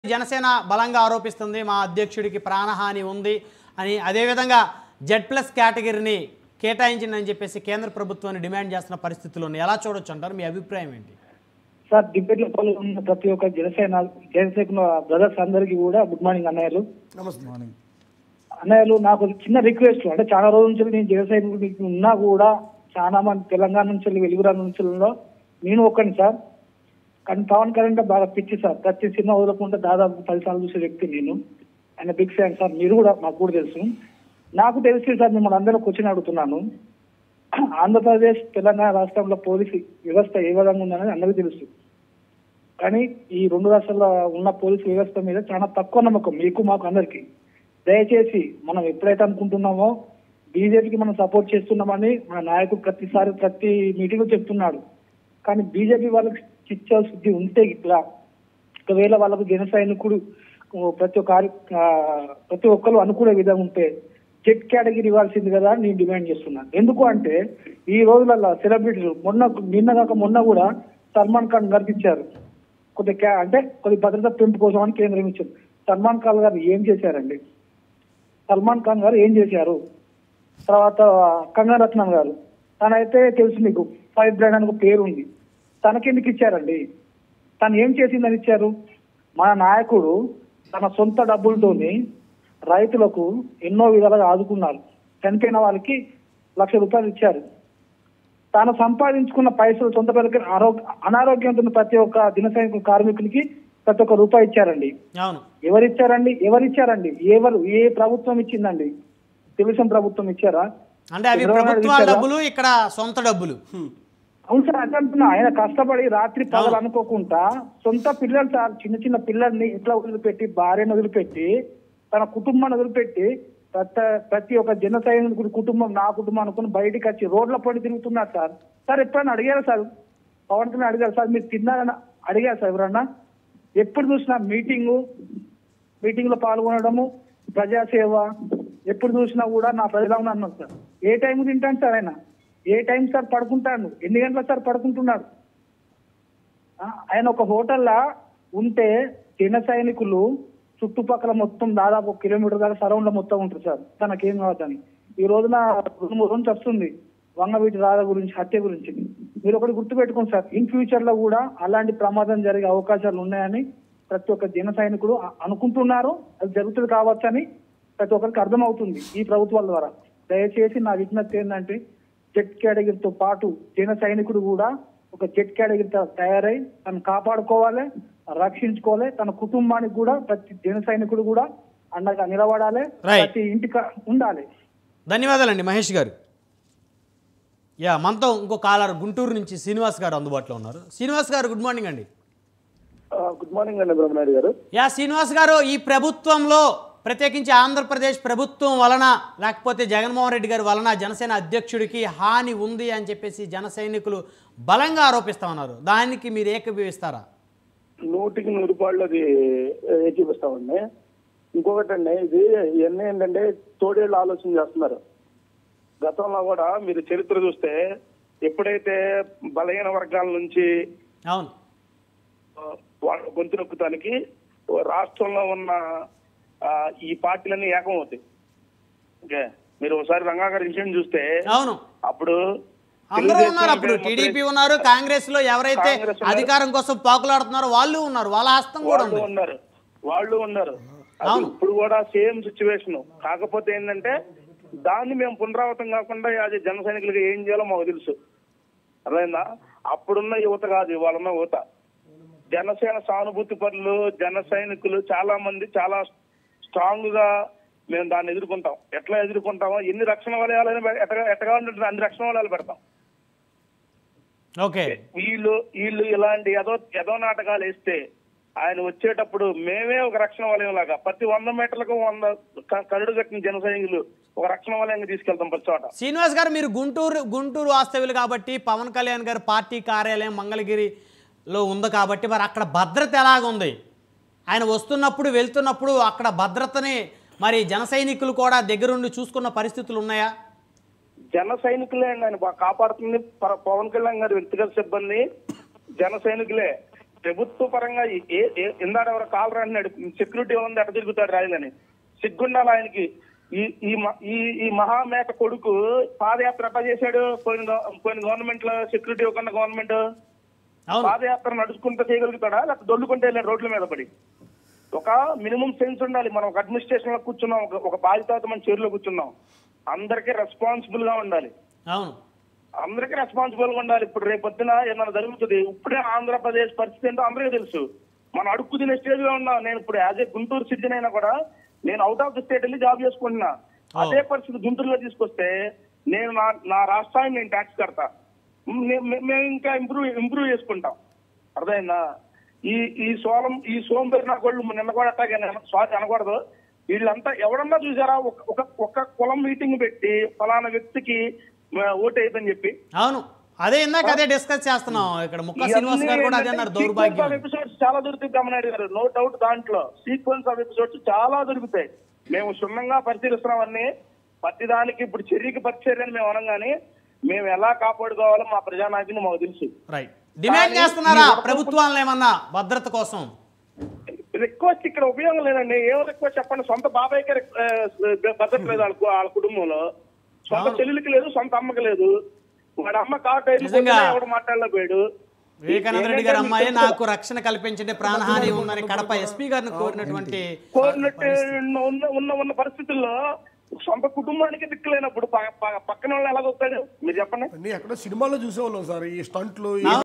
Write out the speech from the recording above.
జనసేన బలంగా ఆరోపిస్తుంది మా అధ్యక్షుడికి ప్రాణహాని ఉంది అని అదేవిధంగా జెడ్ ప్లస్ కేటగిరీని కేటాయించిందని చెప్పేసి కేంద్ర ప్రభుత్వాన్ని డిమాండ్ చేస్తున్న పరిస్థితులు ఉన్నాయి ఎలా చూడొచ్చు అంటారు మీ అభిప్రాయం ఏంటి సార్ డిబేట్ లో పాల్గొన్న ప్రతి ఒక్క జనసేన జనసేన బ్రదర్స్ అందరికీ కూడా గుడ్ మార్నింగ్ అన్నయ్యలు నమస్తే మార్నింగ్ అన్నయ్యలు నాకు ఒక చిన్న రిక్వెస్ట్ అంటే చాలా రోజుల నుంచి నేను జనసైనికుడికి ఉన్నా కూడా చాలా మంది తెలంగాణ నుంచి వెళ్ళి వెలుగురా నుంచి నేను ఒక్కని సార్ కానీ పవన్ కళ్యాణ్ అంటే బాగా పిచ్చి సార్ ప్రతి సినిమా వదలకుండా దాదాపు పది సార్లు చూసే వ్యక్తి నేను ఆయన బిగ్ ఫ్యాన్ సార్ మీరు కూడా మాకు కూడా తెలుసు నాకు తెలిసి సార్ మిమ్మల్ని అందరూ క్వశ్చన్ అడుగుతున్నాను ఆంధ్రప్రదేశ్ తెలంగాణ రాష్ట్రంలో పోలీసు వ్యవస్థ ఏ విధంగా ఉందనేది అందరికీ తెలుసు కానీ ఈ రెండు రాష్ట్రాల్లో ఉన్న పోలీసు వ్యవస్థ మీద చాలా తక్కువ నమ్మకం మీకు మాకు అందరికి దయచేసి మనం ఎప్పుడైతే అనుకుంటున్నామో బీజేపీకి మనం సపోర్ట్ చేస్తున్నామని మన నాయకుడు ప్రతిసారి ప్రతి మీటింగ్ చెప్తున్నాడు కానీ బీజేపీ వాళ్ళకి చిచ్చా శుద్ధి ఉంటే ఇట్లా ఒకవేళ వాళ్ళకు జన సైనికుడు ఓ, ప్రతి ఒక్క కార్య- ఆ, ప్రతి ఒక్కరు అనుకునే విధంగా ఉంటే జెట్ కేటగిరీ ఇవ్వాల్సింది కదా అని నేను డిమాండ్ చేస్తున్నాను ఎందుకు అంటే ఈ రోజులలో సెలబ్రిటీలు మొన్న నిన్న కాక మొన్న కూడా సల్మాన్ ఖాన్ గారికి ఇచ్చారు కొద్ది క్యా అంటే కొద్ది భద్రత పెంపు కోసం అని కేంద్రం ఇచ్చారు సల్మాన్ ఖాన్ గారు ఏం చేశారండి సల్మాన్ ఖాన్ గారు ఏం చేశారు తర్వాత కంగనా రత్నం గారు తనైతే తెలుసు మీకు ఫైవ్ బ్రాండ్ అని ఒక పేరు ఉంది తనకెందుకు ఇచ్చారండి తను ఏం చేసిందని ఇచ్చారు మన నాయకుడు తన సొంత డబ్బులతోని రైతులకు ఎన్నో విధాలుగా ఆదుకున్నారు చనిపోయిన వాళ్ళకి లక్ష రూపాయలు ఇచ్చారు తాను సంపాదించుకున్న పైసలు సొంత పిల్లలకి ఆరోగ్య అనారోగ్యంతో ఉన్న ప్రతి ఒక్క దిన సైనిక కార్మికునికి ప్రతి ఒక్క రూపాయి ఇచ్చారండి అవును ఎవరు ఇచ్చారండి ఎవరు ఇచ్చారండి ఎవరు ఏ ప్రభుత్వం ఇచ్చిందండి తెలుగుదేశం ప్రభుత్వం ఇచ్చారా అంటే అవి చంద్రబాబు నాయుడు ప్రభుత్వాల ఇచ్చారా? డబ్బులు ఇక్కడ సొంత డబ్బులు అవును సార్ అదే అంటున్నా ఆయన కష్టపడి రాత్రి పగలు అనుకోకుండా సొంత పిల్లలు సార్ చిన్న చిన్న పిల్లల్ని ఇంట్లో వదిలిపెట్టి భార్యను వదిలిపెట్టి తన కుటుంబాన్ని వదిలిపెట్టి ప్రతి ప్రతి ఒక్క జన సైనికుడి కుటుంబం నా కుటుంబం అనుకుని బయటికి వచ్చి రోడ్ల పడి తిరుగుతున్నారు సార్ సార్ ఎప్పుడైనా అడిగారా సార్ పవన్ కళ్యాణ్ అడిగారు సార్ మీరు తిన్నారని అడిగారు సార్ ఎవరన్నా ఎప్పుడు చూసినా మీటింగు మీటింగ్ లో పాల్గొనడము ప్రజాసేవ ఎప్పుడు చూసినా కూడా నా ప్రజలు అన్నారు సార్ ఏ టైం తింటాను సార్ ఆయన ఏ టైం సార్ పడుకుంటాను ఎన్ని గంటల సార్ పడుకుంటున్నాడు ఆ, ఆయన ఒక హోటల్లా ఉంటే జన సైనికులు చుట్టుపక్కల మొత్తం దాదాపు ఒక కిలోమీటర్ దాకా సరౌండ్ లో మొత్తం ఉంటారు సార్ తనకేం కావద్దని ఈ రోజున రెండు మూడు రోజులు వస్తుంది వంగవీటి రాధ గురించి హత్య గురించి మీరు ఒకటి గుర్తుపెట్టుకోండి సార్ ఇన్ ఫ్యూచర్ లో కూడా అలాంటి ప్రమాదం జరిగే అవకాశాలు ఉన్నాయని ప్రతి ఒక్క జన సైనికుడు అ- అనుకుంటున్నారు అది జరుగుతుంది కావచ్చని ప్రతి ఒక్కరికి అర్థమవుతుంది ఈ ప్రభుత్వాల ద్వారా దయచేసి నా విజ్ఞప్తి ఏంటంటే జెట్ కేటగిరీతో పాటు జన సైనికుడు కూడా ఒక జెట్ కేటగిరీ తయారై తను కాపాడుకోవాలి రక్షించుకోవాలి తన కుటుంబానికి కూడా ప్రతి జన సైనికుడు కూడా అండగా నిలబడాలి Right. ప్రతి ఇంటికి ఉండాలి ధన్యవాదాలండి మహేష్ గారు యా మనతో ఇంకో కాలర్ గుంటూరు నుంచి శ్రీనివాస్ గారు అందుబాటులో ఉన్నారు శ్రీనివాస్ గారు గుడ్ మార్నింగ్ అండి గుడ్ మార్నింగ్ అండి బ్రహ్మనాయుడు గారు యా శ్రీనివాస్ గారు ఈ ప్రభుత్వంలో ప్రత్యేకించి ఆంధ్రప్రదేశ్ ప్రభుత్వం వలన లేకపోతే జగన్మోహన్ రెడ్డి గారి వలన జనసేన అధ్యక్షుడికి హాని ఉంది అని చెప్పేసి జన సైనికులు బలంగా ఆరోపిస్తా ఉన్నారు దానికి మీరు ఏకీభవిస్తారా నూటికి నూరు పాళ్ళు అది ఏకీపిస్తామండి ఇంకొకటి అండి ఇది ఇవన్నీ ఏంటంటే తోడేళ్ళు ఆలోచన చేస్తున్నారు గతంలో కూడా మీరు చరిత్ర చూస్తే ఎప్పుడైతే బలహీన వర్గాల నుంచి అవును ఆ, వాళ్ళ గొంతు నొక్కుతానికి రాష్ట్రంలో ఉన్న ఆ, ఈ పార్టీలన్నీ ఏకం అవుతాయి ఓకే మీరు ఒకసారి రంగాగారి ఇన్సిడెంట్ చూస్తే అవును అప్పుడు అందరూ తెలుగుదేశం ఉన్నారు అప్పుడు అంటే టీడీపీ ఉన్నారు కాంగ్రెస్ లో ఎవరైతే కాంగ్రెస్ ఉన్నారు. అధికారం కోసం పాకులాడుతున్నారో వాళ్ళు ఉన్నారు వాళ్ళ హస్తం కూడా వాళ్ళు ఉంది ఉన్నారు వాళ్ళు ఉన్నారు అది అవును. ఇప్పుడు కూడా సేమ్ సిచ్యువేషన్ కాకపోతే ఏంటంటే దాన్ని మేము పునరావృతం కాకుండా అది జన సైనికులకి ఏం చేయాలో మాకు తెలుసు అర్థమైందా అప్పుడున్న యువత కాదు ఇవాళ ఉన్న యువత జనసేన సానుభూతి పరులు జన సైనికులు చాలా మంది చాలా స్ట్రాంగ్ గా మేము దాన్ని ఎదుర్కొంటాం ఎట్లా ఎదుర్కొంటామో ఎన్ని రక్షణ వలయాలని పె- ఎట్ట ఎట్టగా ఉంటే అన్ని రక్షణ వలయాలు పెడతాం ఓకే వీళ్ళు వీళ్ళు ఇలాంటి ఎదో ఎదో నాటకాలు వేస్తే ఆయన వచ్చేటప్పుడు మేమే ఒక రక్షణ వలయం లాగా ప్రతి వంద మీటర్లకు వంద క- కరుడు కట్టిన జన సైనికులు ఒక రక్షణ వలయంగా తీసుకెళ్తాం ప్రతి చోట శ్రీనివాస్ గారు మీరు గుంటూరు గుంటూరు వాస్తవ్యులు కాబట్టి పవన్ కళ్యాణ్ గారి పార్టీ కార్యాలయం మంగళగిరిలో ఉంది కాబట్టి మరి అక్కడ భద్రత ఎలాగుంది ఆయన వస్తున్నప్పుడు వెళ్తున్నప్పుడు అక్కడ భద్రతని మరి జన సైనికులు కూడా దగ్గరుండి చూసుకున్న పరిస్థితులు ఉన్నాయా జన సైనికులే అండి ఆయన బా- కాపాడుతుంది ప- పవన్ కళ్యాణ్ గారి వ్యక్తిగత సిబ్బంది జన సైనికులే ప్రభుత్వ పరంగా ఈ- ఏ ఏ- ఇందాక ఎవరో కాల్ రాన్నాడు సెక్యూరిటీ ఉంది ఎట తిరుగుతాడు రాయలని సిగ్గుండాలి ఆయనకి ఈ ఈ మ- ఈ ఈ మహామేక కొడుకు పాదయాత్ర ఎట్లా చేశాడు పోయిన గవ- పోయిన గవర్నమెంట్ లో సెక్యూరిటీ ఇవ్వకుండా గవర్నమెంట్ అవును పాదయాత్ర నడుచుకుంటూ చేయగలుగుతాడా లేకపోతే దొల్లుకుంటే వెళ్ళాడు రోడ్ల మీద పడి ఒక మినిమం సెన్స్ ఉండాలి మనం ఒక అడ్మినిస్ట్రేషన్ లో కూర్చున్నాం ఒక- ఒక బాధ్యత మన చైర్లో కూర్చున్నాం అందరికీ రెస్పాన్సిబుల్ గా ఉండాలి అవును అందరికీ రెస్పాన్సిబుల్ గా ఉండాలి ఇప్పుడు రేపు పొద్దున ఏమైనా జరుగుతుంది ఇప్పుడే ఆంధ్రప్రదేశ్ పరిస్థితి ఏంటో అందరికీ తెలుసు మనం అడుక్కు తినే స్టేజ్ లో ఉన్నాం నేను ఇప్పుడు యాజ్ ఏ గుంటూరు సిటిజన్ అయినా కూడా నేను అవుట్ ఆఫ్ ద స్టేట్ వెళ్ళి జాబ్ చేసుకుంటున్నా అదే పరిస్థితి గుంటూరులో తీసుకొస్తే నేను నా నా రాష్ట్రానికి నేను ట్యాక్స్ కడతా మే- మే- మేము ఇంకా ఇంప్రూవ్ ఇంప్రూవ్ చేసుకుంటాం అర్థమైందా ఈ ఈ సోలం ఈ సోంబేరి నా గోళ్ళు నిన్న కూడా అట్టాగే స్వాతి అనకూడదు వీళ్ళంతా ఎవడన్నా చూసారా ఒక- ఒక ఒక కులం మీటింగ్ పెట్టి ఫలానా వ్యక్తికి ఆ, ఓటు వేయదని చెప్పి అవును అదే ఇందాక అదే డిస్కస్ చేస్తున్నాం ఇక్కడ ముక్క శ్రీనివాస్ గారు కూడా అదే అన్నారు దౌర్భాగ్యం ఎపిసోడ్స్ చాలా దొరుకుతాయి కమనాయుడు గారు నో డౌట్ దాంట్లో సీక్వెన్స్ ఆఫ్ ఎపిసోడ్స్ చాలా దొరుకుతాయి మేము క్షుణ్ణంగా పరిశీలిస్తున్నాం అన్ని ప్రతిదానికి ఇప్పుడు చర్యకి పరిచర్య అని మేము అనగానే మేము ఎలా కాపాడుకోవాలో మా ప్రజానాయకుని మాకు తెలుసు రైట్ డిమాండ్ కానీ చేస్తున్నారా ఈ వరద- ప్రభుత్వాలను ఏమన్నా భద్రత కోసం రిక్వెస్ట్ ఇక్కడ ఉపయోగం లేదండి ఏం రిక్వెస్ట్ చెప్పండి సొంత బాబాయ్కి రిక్- ఆ, భద్రత లేదు వాళ్ళ కు- వాళ్ళ కుటుంబంలో సొంత అవును. చెల్లెలికి లేదు సొంత అమ్మకి లేదు వాడి అమ్మ కాటు నిజంగా. ఎవడు మాట్లాడలేకపోయాడు వివేకానంద రెడ్డి గారు అమ్మాయి నాకు రక్షణ కల్పించండి ప్రాణహాని ఉందని కడప ఎస్పీ గారిని కోరినటువంటి కోరినట్టు ఉన్న ఉన్న ఉన్న పరిస్థితుల్లో సొంత కుటుంబానికి దిక్కులేనప్పుడు ప- ప- పక్కన వాళ్ళు ఎలా చూస్తాడు మీరు చెప్పండి అన్ని ఎక్కడో సినిమాలో చూసేవాళ్ళం సార్ ఈ స్టంట్లు ఈ